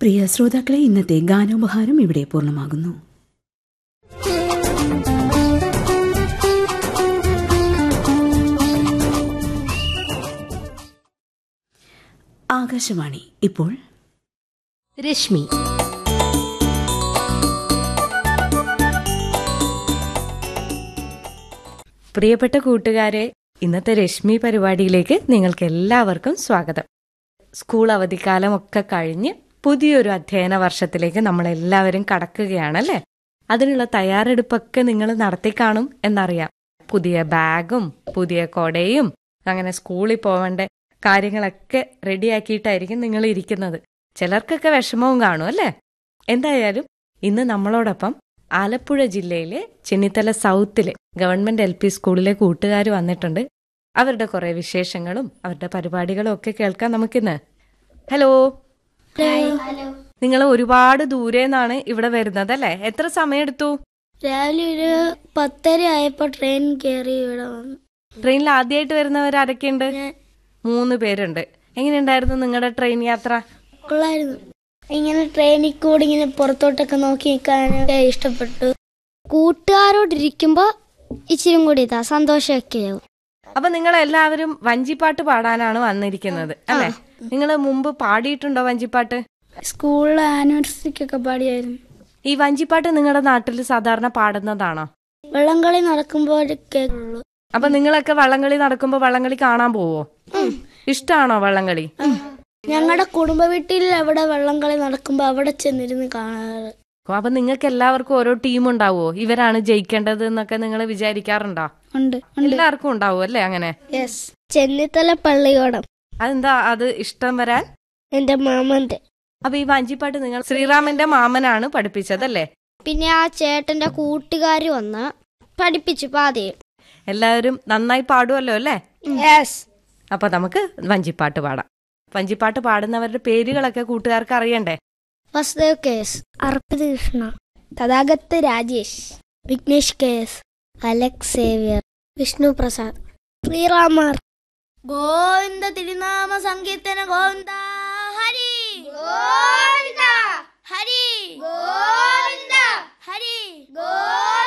പ്രിയ ശ്രോതാക്കളെ ഇന്നത്തെ ഗാനോപഹാരം ഇവിടെ പൂർണ്ണമാകുന്നു ആകാശവാണി ഇപ്പോൾ രശ്മി പ്രിയപ്പെട്ട കൂട്ടുകാരെ ഇന്നത്തെ രശ്മി പരിപാടിയിലേക്ക് നിങ്ങൾക്ക് എല്ലാവർക്കും സ്വാഗതം സ്കൂൾ അവധിക്കാലം ഒക്കെ കഴിഞ്ഞ് പുതിയൊരു അധ്യയന വർഷത്തിലേക്ക് നമ്മൾ എല്ലാവരും കടക്കുകയാണല്ലേ അതിനുള്ള തയ്യാറെടുപ്പൊക്കെ നിങ്ങൾ നടത്തി കാണും എന്നറിയാം പുതിയ ബാഗും പുതിയ കൊടയും അങ്ങനെ സ്കൂളിൽ പോവേണ്ട കാര്യങ്ങളൊക്കെ റെഡിയാക്കിയിട്ടായിരിക്കും നിങ്ങൾ ഇരിക്കുന്നത് ചിലർക്കൊക്കെ വിഷമവും കാണും അല്ലേ എന്തായാലും ഇന്ന് നമ്മളോടൊപ്പം ആലപ്പുഴ ജില്ലയിലെ ചെന്നിത്തല സൗത്തിലെ ഗവൺമെന്റ് എൽ പി സ്കൂളിലെ കൂട്ടുകാർ വന്നിട്ടുണ്ട് അവരുടെ കുറെ വിശേഷങ്ങളും അവരുടെ പരിപാടികളും ഒക്കെ കേൾക്കാം നമുക്കിന്ന് ഹലോ നിങ്ങൾ ഒരുപാട് ദൂരെ നിന്നാണ് ഇവിടെ വരുന്നത് അല്ലേ എത്ര സമയം എടുത്തു രാവിലെ ഒരു പത്തര ആയപ്പോ ട്രെയിൻ കയറി ഇവിടെ വന്നു ട്രെയിനിൽ ആദ്യമായിട്ട് വരുന്നവർ ആരൊക്കെയുണ്ട് മൂന്ന് പേരുണ്ട് എങ്ങനെയുണ്ടായിരുന്നു നിങ്ങളുടെ ട്രെയിൻ യാത്ര കൊള്ളായിരുന്നു ഇങ്ങനെ ട്രെയിനിൽ കൂടി ഇങ്ങനെ പുറത്തോട്ടൊക്കെ നോക്കി നിൽക്കാനൊക്കെ ഇഷ്ടപ്പെട്ടു കൂട്ടുകാരോടിരിക്കുമ്പോ ഇച്ചിരി കൂടി ഇതാ സന്തോഷമൊക്കെ ആവും അപ്പൊ നിങ്ങൾ എല്ലാവരും വഞ്ചിപ്പാട്ട് പാടാനാണ് വന്നിരിക്കുന്നത് അല്ലെ നിങ്ങൾ മുമ്പ് പാടിയിട്ടുണ്ടോ വഞ്ചിപ്പാട്ട് സ്കൂളിലെ ആനിവേഴ്സറിക്കൊക്കെ പാടിയായിരുന്നു ഈ വഞ്ചിപ്പാട്ട് നിങ്ങളുടെ നാട്ടിൽ സാധാരണ പാടുന്നതാണോ വെള്ളംകളി നടക്കുമ്പോഴൊക്കെ ഉള്ളു അപ്പൊ നിങ്ങളൊക്കെ വള്ളംകളി നടക്കുമ്പോ വള്ളംകളി കാണാൻ പോവോ ഇഷ്ടാണോ വള്ളംകളി ഞങ്ങളുടെ കുടുംബ വീട്ടിൽ അവിടെ വള്ളംകളി നടക്കുമ്പോ അവിടെ ചെന്നിരുന്ന് കാണാറ് അപ്പൊ നിങ്ങൾക്ക് എല്ലാവർക്കും ഓരോ ടീം ഉണ്ടാവോ ഇവരാണ് ജയിക്കേണ്ടത് എന്നൊക്കെ നിങ്ങൾ വിചാരിക്കാറുണ്ടോ ഉണ്ട് എല്ലാവർക്കും ഉണ്ടാവും അല്ലേ അങ്ങനെ യെസ് ചെന്നിത്തല പള്ളിയോടം അതെന്താ അത് ഇഷ്ടം വരാൻ എന്റെ മാമന്റെ അപ്പൊ ഈ വഞ്ചിപ്പാട്ട് നിങ്ങൾ ശ്രീറാമന്റെ മാമനാണ് പഠിപ്പിച്ചതല്ലേ പിന്നെ ആ ചേട്ടന്റെ കൂട്ടുകാർ വന്ന് പഠിപ്പിച്ചു പാതയും എല്ലാവരും നന്നായി പാടുമല്ലോ അല്ലേ യെസ് അപ്പൊ നമുക്ക് വഞ്ചിപ്പാട്ട് പാടാം വഞ്ചിപ്പാട്ട് പാടുന്നവരുടെ പേരുകളൊക്കെ കൂട്ടുകാർക്ക് അറിയണ്ടേ Vasudev K S Arpit Krishna Tathagat Rajesh Vignesh K S Alex Xavier Vishnu Prasad ശ്രീറാമർ ഗോവിന്ദ തിരുനാമ സങ്കീർത്തന ഗോവിന്ദ ഹരി ഗോവിന്ദ ഹരി ഗോവിന്ദ ഹരി ഗോവിന്ദ